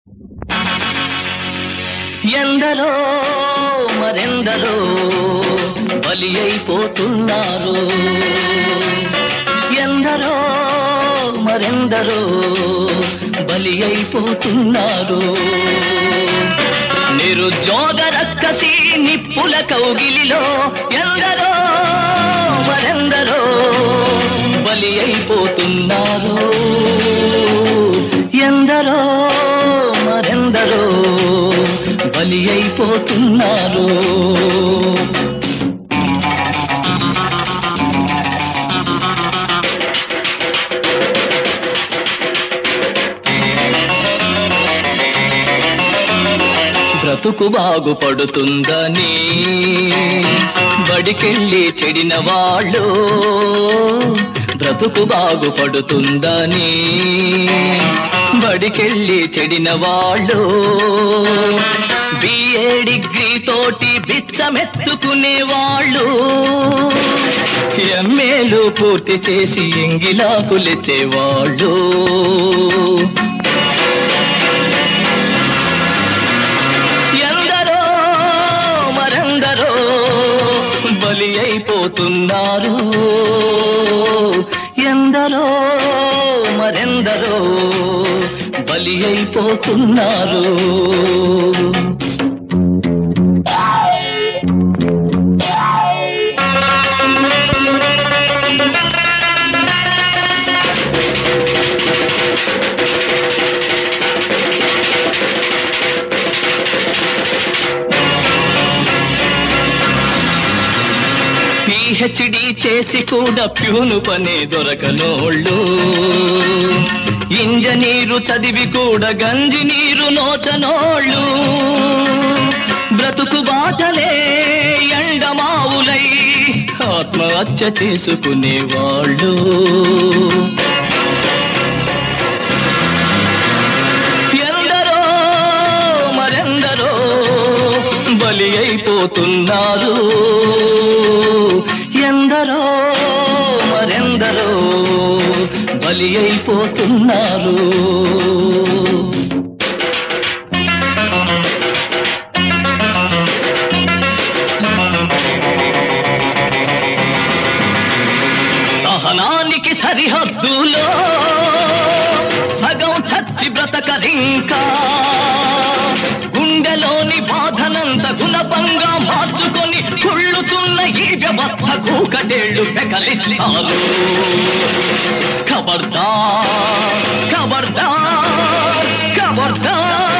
ఎందరో మరెందరో బలి అయిపోతున్నారు ఎందరో మరెందరో బలి అయిపోతున్నారు నిరుద్యోగ రక్కసి నిప్పుల కౌగిలిలో ఎందరో మరెందరో బలి అయిపోతున్నారు ఎందరో మరెందరో బలి అయిపోతున్నారు బ్రతుకు బాగుపడుతుందని బడికెళ్ళి చెడిన వాళ్ళు బ్రతుకు బాగుపడుతుందని బడికెళ్ళి చెడిన వాళ్ళు బిఏ డిగ్రీ తోటి బిచ్చమెత్తుకునే వాళ్ళు ఎంఏలు పూర్తి చేసి ఎంగిలాకులెత్తే వాళ్ళు ఎందరో మరెందరో బలి అయిపోతున్నారు ఎందరో మరెందరో బలి అయిపోతున్నారు పిహెచ్డి చేసి కూడా ప్యూను పని దొరకనోళ్ళు ఇంజనీరు చదివి కూడా గంజి నీరు నోచనోళ్ళు బ్రతుకు బాటలే ఎండమావులై ఆత్మహత్య చేసుకునేవాళ్ళు ఎందరో మరెందరో బలి అయిపోతున్నారు ఎందరో మరెందరో బలి అయిపోతున్నారు సహనానికి సరిహద్దులో సగం చచ్చి బ్రతకరింకా గుండెలోని బాధనంత గుణపంగా మార్చుకొని కుళ్ళుతున్న ఈ వ్యవస్థ కూకటేళ్లు పెకలిస్తారు ఖబర్దార్ ఖబర్దార్ ఖబర్దార్